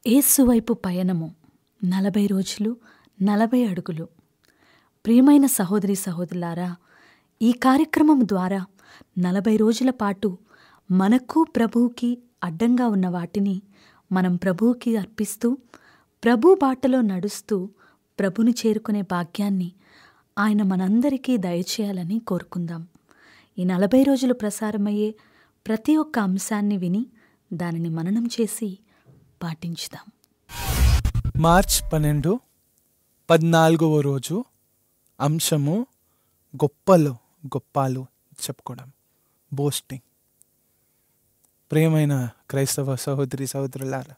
యేసు వైపు పయనము నలభై రోజులు నలభై అడుగులు ప్రియమైన సహోదరి సహోదరులారా ఈ కార్యక్రమం ద్వారా నలభై రోజుల పాటు మనకు ప్రభువుకి అడ్డంగా ఉన్న వాటిని మనం ప్రభువుకి అర్పిస్తూ ప్రభు బాటలో నడుస్తూ ప్రభుని చేరుకునే భాగ్యాన్ని ఆయన మనందరికీ దయచేయాలని కోరుకుందాం ఈ నలభై రోజులు ప్రసారమయ్యే ప్రతి ఒక్క అంశాన్ని విని దానిని మననం చేసి పాటించుదాం మార్చ్ పన్నెండు పద్నాలుగవ రోజు అంశము గొప్పలు గొప్పాలు చెప్పుకోవడం బోస్టింగ్ ప్రియమైన క్రైస్తవ సహోదరి సహోదరులారా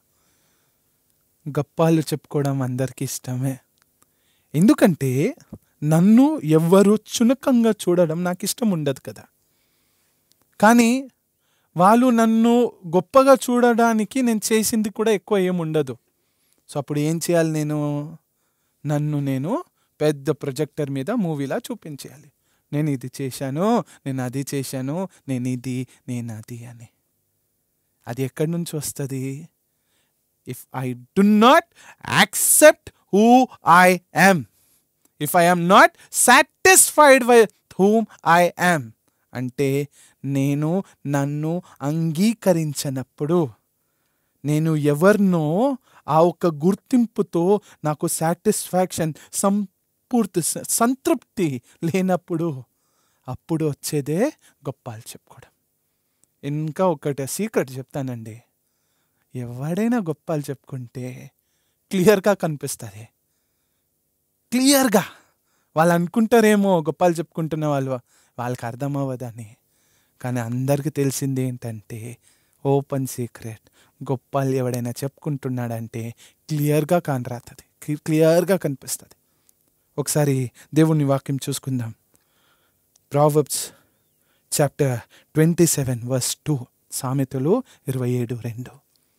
గప్పాలు చెప్పుకోవడం అందరికీ ఇష్టమే ఎందుకంటే నన్ను ఎవ్వరు చునకంగా చూడడం నాకు ఇష్టం ఉండదు కదా కానీ వాళ్ళు నన్ను గొప్పగా చూడడానికి నేను చేసింది కూడా ఎక్కువ ఏం ఉండదు సో అప్పుడు ఏం చేయాలి నేను నన్ను నేను పెద్ద ప్రొజెక్టర్ మీద మూవీలా చూపించేయాలి నేను ఇది చేశాను నేను అది చేశాను నేను ఇది నేను అది అని అది ఎక్కడి నుంచి వస్తుంది if I do not accept who I am if I am not satisfied with whom I am అంటే నేను నన్ను అంగీకరించినప్పుడు నేను ఎవరినో ఆ ఒక గుర్తింపుతో నాకు సాటిస్ఫాక్షన్ సంపూర్తి స- సంతృప్తి లేనప్పుడు అప్పుడు వచ్చేదే గొప్పాలు చెప్పుకోవడం ఇంకా ఒకటి సీక్రెట్ చెప్తానండి ఎవడైనా గొప్పాలు చెప్పుకుంటే క్లియర్గా కనిపిస్తుంది క్లియర్గా వాళ్ళు అనుకుంటారేమో గొప్పాలు చెప్పుకుంటున్న వాళ్ళు వాళ్ళకి అర్థం అవ్వదని కానీ అందరికీ తెలిసింది ఏంటంటే ఓపెన్ సీక్రెట్ గొప్పాలు ఎవడైనా చెప్పుకుంటున్నాడంటే క్లియర్గా కానరాతుంది క్లియర్గా కనిపిస్తుంది ఒకసారి దేవుని వాక్యం చూసుకుందాం Proverbs chapter twenty seven verse two సామెతలు ఇరవై ఏడు రెండు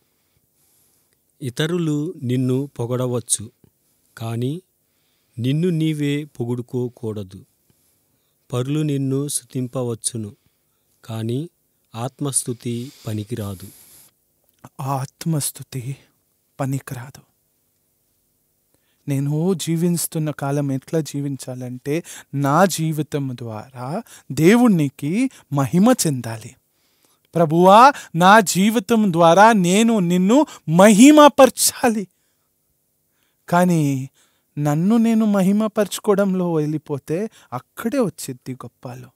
ఇతరులు నిన్ను పొగడవచ్చు కానీ నిన్ను నీవే పొగుడుకోకూడదు పరులు నిన్ను స్తుతింపవచ్చును కానీ ఆత్మస్థుతి పనికిరాదు ఆత్మస్థుతి పనికిరాదు నేను జీవిస్తున్న కాలం ఎట్లా జీవించాలంటే నా జీవితం ద్వారా దేవునికి మహిమ చెందాలి ప్రభువా నా జీవితం ద్వారా నేను నిన్ను మహిమపరచాలి కానీ నన్ను నేను మహిమపరచుకోవడంలో వెళ్ళిపోతే అక్కడే వచ్చింది గొప్పలు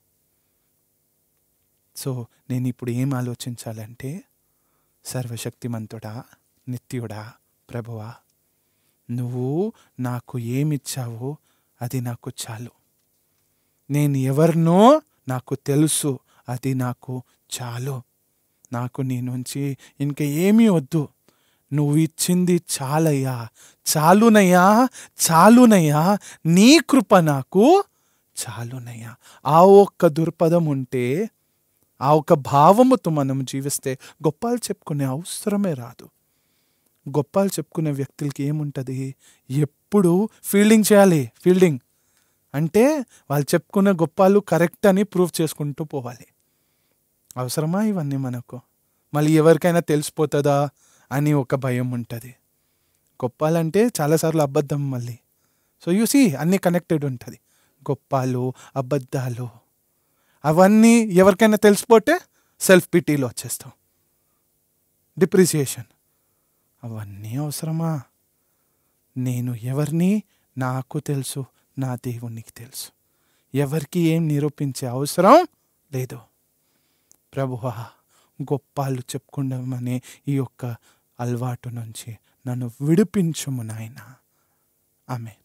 సో నేను ఇప్పుడు ఏం ఆలోచించాలంటే సర్వశక్తిమంతుడా నిత్యుడా ప్రభువా నువ్వు నాకు ఏమిచ్చావో అది నాకు చాలు నేను ఎవరినో నాకు తెలుసు అది నాకు చాలు నాకు నీ నుంచి ఇంకా ఏమీ వద్దు నువ్వు ఇచ్చింది చాలయ్యా చాలునయ్యా చాలునయ్యా నీ కృప నాకు చాలునయ్యా ఆ ఒక్క దుర్పదం ఉంటే ఆ ఒక భావముతో మనం జీవిస్తే గొప్పలు చెప్పుకునే అవసరమే రాదు గొప్పలు చెప్పుకునే వ్యక్తులకి ఏముంటుంది ఎప్పుడు ఫీల్డింగ్ చేయాలి ఫీల్డింగ్ అంటే వాళ్ళు చెప్పుకున్న గొప్పలు కరెక్ట్ అని ప్రూవ్ చేసుకుంటూ పోవాలి అవసరమా ఇవన్నీ మనకు మళ్ళీ ఎవరికైనా తెలిసిపోతుందా అని ఒక భయం ఉంటుంది గొప్పాలంటే చాలాసార్లు అబద్ధం మళ్ళీ సో యూసి అన్నీ కనెక్టెడ్ ఉంటుంది గొప్పాలు అబద్ధాలు అవన్నీ ఎవరికైనా తెలిసిపోతే సెల్ఫ్ పిటీలో వచ్చేస్తాం డిప్రిసియేషన్ అవన్నీ అవసరమా నేను ఎవరిని నాకు తెలుసు నా దేవునికి తెలుసు ఎవరికి ఏం నిరూపించే అవసరం లేదు ప్రభువా గొప్పాలు చెప్పుకుందామనే ఈ యొక్క అలవాటు నుంచి నన్ను విడిపించుము నాయన ఆమె